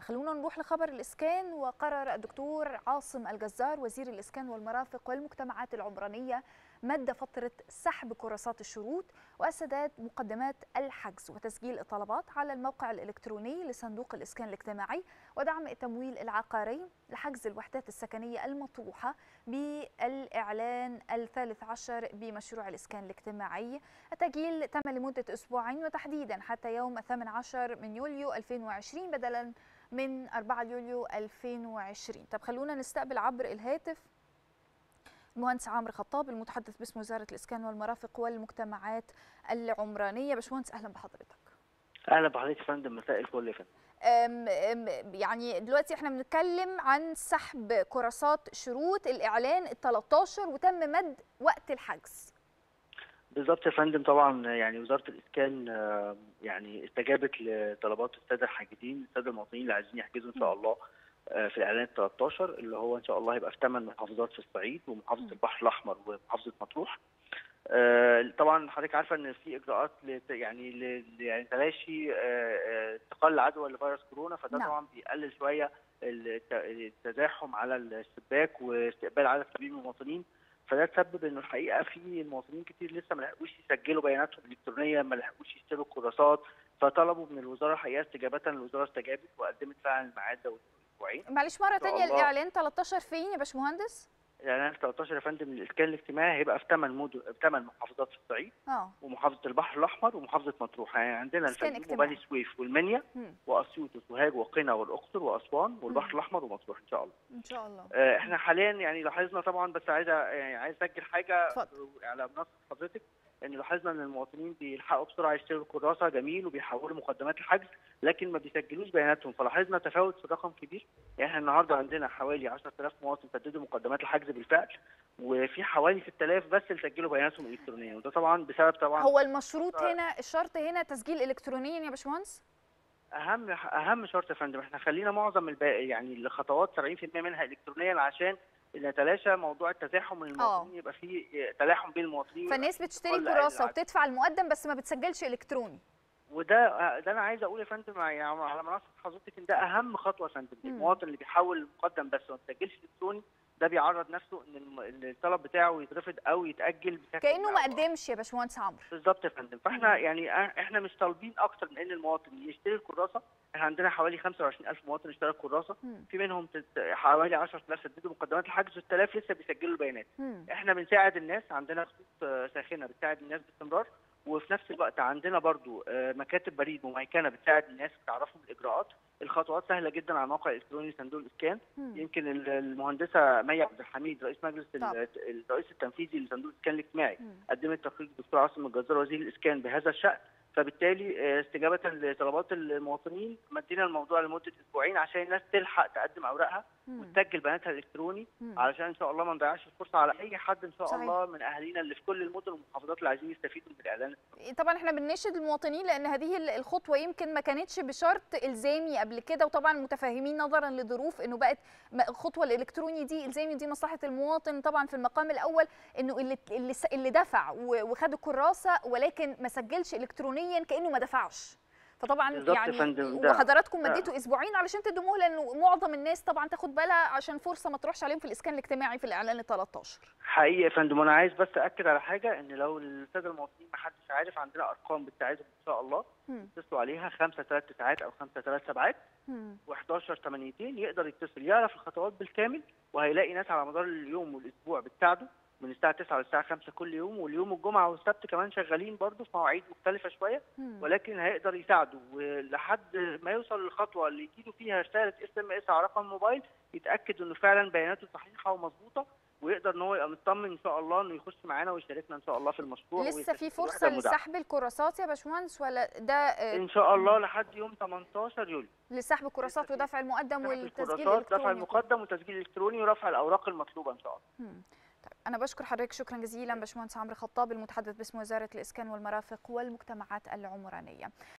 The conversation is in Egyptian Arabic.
خلونا نروح لخبر الإسكان وقرر الدكتور عاصم الجزار وزير الإسكان والمرافق والمجتمعات العمرانية مد فترة سحب كراسات الشروط وسداد مقدمات الحجز وتسجيل الطلبات على الموقع الإلكتروني لصندوق الإسكان الاجتماعي ودعم التمويل العقاري لحجز الوحدات السكنية المطروحة بالإعلان الثالث عشر بمشروع الإسكان الاجتماعي التأجيل تم لمدة أسبوعين وتحديدا حتى يوم 18 من يوليو 2020 بدلا من 4 يوليو 2020 طب خلونا نستقبل عبر الهاتف المهندس عامر خطاب المتحدث باسم وزارة الإسكان والمرافق والمجتمعات العمرانية باشمهندس أهلا بحضرتك اهلا بحضرتك يا فندم مساء الفل يا فندم أم أم يعني دلوقتي احنا بنتكلم عن سحب كراسات شروط الإعلان ال 13 وتم مد وقت الحجز بالظبط يا فندم طبعا يعني وزاره الاسكان آه، يعني استجابت لطلبات الساده الحاجزين الساده المواطنين اللي عايزين يحجزوا ان شاء الله آه، في الاعلان 13 اللي هو ان شاء الله هيبقى في ثمان محافظات في الصعيد ومحافظه البحر الاحمر ومحافظه مطروح آه، طبعا حضرتك عارفه ان في اجراءات لت- يعني ل- يعني تلاشي آه، آه، انتقال العدوى لفيروس كورونا فده نعم. طبعا بيقلل شويه الت- التزاحم على الشباك واستقبال عدد كبير من المواطنين فده تسبب انه الحقيقه في مواطنين كتير لسه ما لحقوش يسجلوا بياناتهم الالكترونيه ما لحقوش يشتروا الكراسات فطلبوا من الوزاره الحقيقه استجابه الوزاره استجابت وقدمت فعلا الميعاد ده اسبوعين معلش مرة شاء تانية الله. الإعلان 13 فين يا باشمهندس؟ الاعلان 13 يا فندم الاسكان الاجتماعي هيبقى في ثمان مدن في ثمان محافظات في الصعيد اه ومحافظه البحر الاحمر ومحافظه مطروح يعني عندنا إسكان الفيوم اجتماعي. وبني سويف والمنيا مم. واسيوط وسوهاج وقنا والاقصر واسوان مم. والبحر الاحمر ومطروح ان شاء الله إن شاء الله آه، احنا حاليا يعني لاحظنا طبعا بس عايز يعني عايز اسجل حاجه اتفضل. على منصه حضرتك ان لاحظنا ان المواطنين بيلحقوا بسرعه يشتروا الكراسه جميل وبيحولوا مقدمات الحجز لكن ما بيسجلوش بياناتهم فلاحظنا تفاوت في الرقم كبير يعني احنا النهارده عندنا حوالي 10000 مواطن سددوا مقدمات الحجز بالفعل وفي حوالي 6000 بس اللي سجلوا بياناتهم الكترونيا وده طبعا بسبب طبعا هو المشروط آه. هنا الشرط هنا تسجيل إلكترونيا يا باشمهندس؟ اهم اهم شرط يا فندم احنا خلينا معظم الباقي يعني الخطوات 70% منها الكترونيا عشان نتلاشى موضوع التزاحم من المواطنين يبقى في تلاحم بين المواطنين فالناس بتشتري كل كراسة العدد. وبتدفع المقدم بس ما بتسجلش إلكتروني وده ده انا عايز اقول يا فندم يعني على منصه حضرتك ان ده اهم خطوه يا فندم مم. المواطن اللي بيحول المقدم بس وما بيسجلش الكتروني ده بيعرض نفسه ان الم- إن الطلب بتاعه يترفض او يتاجل بشكل كأنه ما أو آخر. قدمش يا باشمهندس عمرو بالظبط يا فندم فاحنا مم. يعني أ- احنا مش طالبين اكتر من ان المواطن يشتري الكراسه احنا عندنا حوالي 25000 مواطن اشترى الكراسه مم. في منهم تت- حوالي 10000 سددوا مقدمات الحجز و6000 لسه بيسجلوا البيانات مم. احنا بنساعد الناس عندنا خطوط آه، ساخنه بتساعد الناس باستمرار وفي نفس الوقت عندنا برضو آه، مكاتب بريد مميكنه بتساعد الناس تعرفهم الاجراءات الخطوات سهله جدا على الموقع الالكتروني صندوق الاسكان مم. يمكن ال- المهندسه مي عبد الحميد رئيس مجلس ال- طبعا. الرئيس التنفيذي لصندوق الاسكان الاجتماعي مم. قدمت تقرير الدكتور عاصم الجزار وزير الاسكان بهذا الشان فبالتالي آه، استجابه لطلبات المواطنين مدينا الموضوع لمده اسبوعين عشان الناس تلحق تقدم اوراقها مم. وتسجل بياناتها الالكتروني مم. علشان ان شاء الله ما نضيعش الفرصه على اي حد ان شاء صحيح. الله من اهالينا اللي في كل المدن والمحافظات اللي عايزين يستفيدوا من الاعلان طبعا احنا بنناشد المواطنين لان هذه ال- الخطوه يمكن ما كانتش بشرط الزامي قبل كده وطبعا متفاهمين نظرا لظروف انه بقت م- الخطوه الالكتروني دي الزامي دي مصلحه المواطن طبعا في المقام الاول انه اللي اللي, س- اللي دفع و- وخد الكراسه ولكن ما سجلش الكترونيا كانه ما دفعش فطبعا بالظبط يا يعني فندم، ده- وحضراتكم ده. مديتوا اسبوعين علشان تدوا مهله لانه معظم الناس طبعا تاخد بالها عشان فرصه ما تروحش عليهم في الاسكان الاجتماعي في الاعلان ال 13 حقيقي يا فندم وانا عايز بس اكد على حاجه ان لو الساده المواطنين ما حدش عارف عندنا ارقام بتساعدهم ان شاء الله مم. يتصلوا عليها 5 3 ساعات او 5 3 سبعات مم. و11 800 يقدر يتصل يعرف الخطوات بالكامل وهيلاقي ناس على مدار اليوم والاسبوع بتساعده من الساعه 9 للساعه 5 كل يوم واليوم الجمعه والسبت كمان شغالين برضه في مواعيد مختلفه شويه مم. ولكن هيقدر يساعده ولحد ما يوصل للخطوه اللي يجيله فيها رساله اس ام اس على رقم الموبايل يتاكد انه فعلا بياناته صحيحه ومظبوطه ويقدر ان هو يبقى مطمن ان شاء الله انه يخش معانا ويشاركنا ان شاء الله في المشروع لسه ويستفيد في من فرصه الوحدة المدعمة. لسحب الكراسات يا باشمهندس ولا ده آه، ان شاء الله لحد يوم 18 يوليو لسحب الكراسات لسه في ودفع المقدم سحب والتسجيل الكراسات دفع الالكتروني المقدم وتسجيل الكتروني ورفع الاوراق المطلوبه ان شاء الله مم. طيب انا بشكر حضرتك شكرا جزيلا باشمهندس عمرو خطاب المتحدث باسم وزاره الاسكان والمرافق والمجتمعات العمرانيه